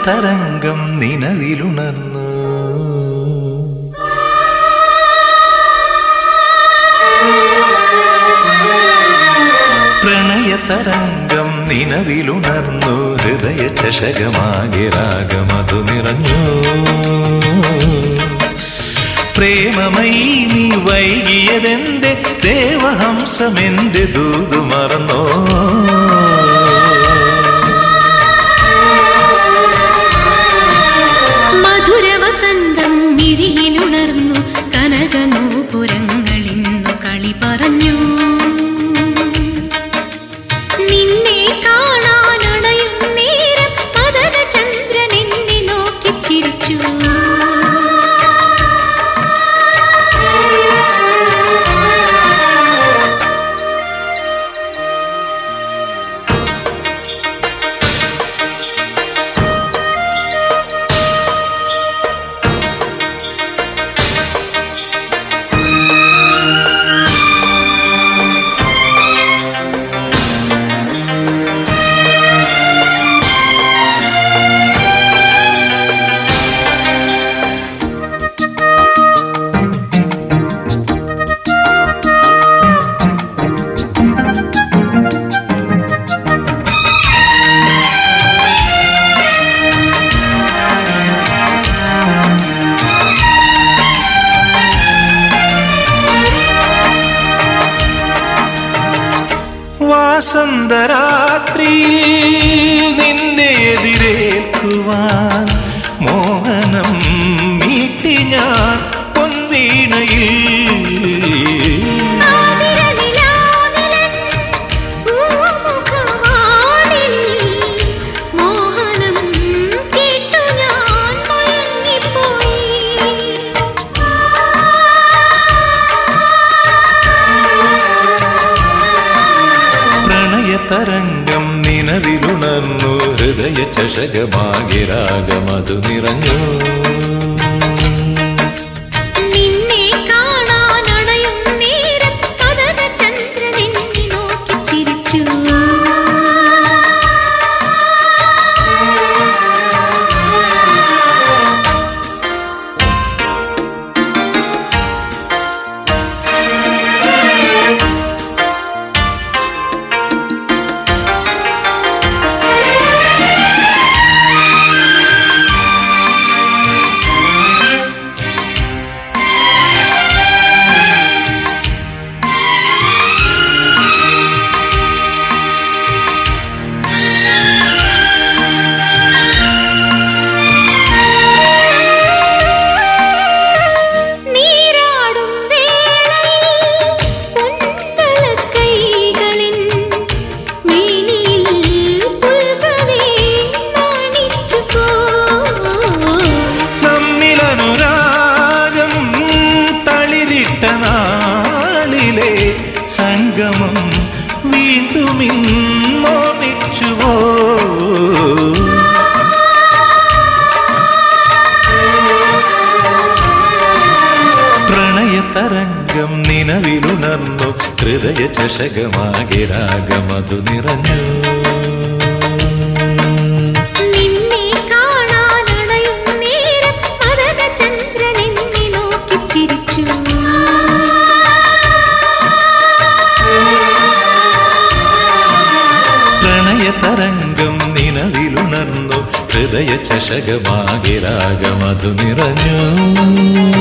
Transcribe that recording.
പ്രണയതരംഗം നിലവിലുണർന്നു പ്രണയതരംഗം നിലവിലുണർന്നു ഹൃദയ ചഷകമാകെ രാഗമതു നിറഞ്ഞു പ്രേമമയി നീ വൈകിയതെന്റെ ദേവഹംസമെന്റെ ദൂതു മറന്നോ മധുരവസന്തം മിഴിയിലുണർന്നു കനകനൂപുരങ്ങളിന്നു കളി പറഞ്ഞു നിന്നെ കാണാനണയും നേരം മദനചന്ദ്രൻ എന്നെ നോക്കി ചിരിച്ചു വാസന്തരാത്രിയിൽ നിന്നെ എതിരേൽക്കുവാൻ മോഹനം മീട്ടി ഞാൻ പൊൻവീണയിൽ ആതിരനിലാവിലൻ പൂമുഖവാണിൽ മോഹനം കേട്ടു ഞാൻ മയങ്ങിപ്പോയി പ്രണയതരംഗം നിലവിലുണർന്നു ഹൃദയ ചഷകമാകെ രാഗമതു നിറഞ്ഞു നിന്നെ കാണാനണയും നേരം മദനചന്ദ്രൻ എന്നെ നോക്കി ചിരിച്ചു നീരാടും വേളയിൽ പൊന്തലക്കൈകളിൻ മേനിയിൽ പുൽകവേ നാണിച്ചു പോ നമ്മിലനുരാഗം തളിരിട്ട നാളിലെ സംഗമം വീണ്ടും മോമിച്ചുവോ പ്രണയതരംഗം നിലവിലുണർന്നു ഹൃദയ ചഷകമാകെ രാഗമതു നിറഞ്ഞു നിന്നെ കാണാനണയും നേരം മദനചന്ദ്രൻ എന്നെ നോക്കി ചിരിച്ചു പ്രണയതരംഗം നിലവിലുണർന്നു ഹൃദയ ചഷകമാകെ രാഗമതു നിറഞ്ഞു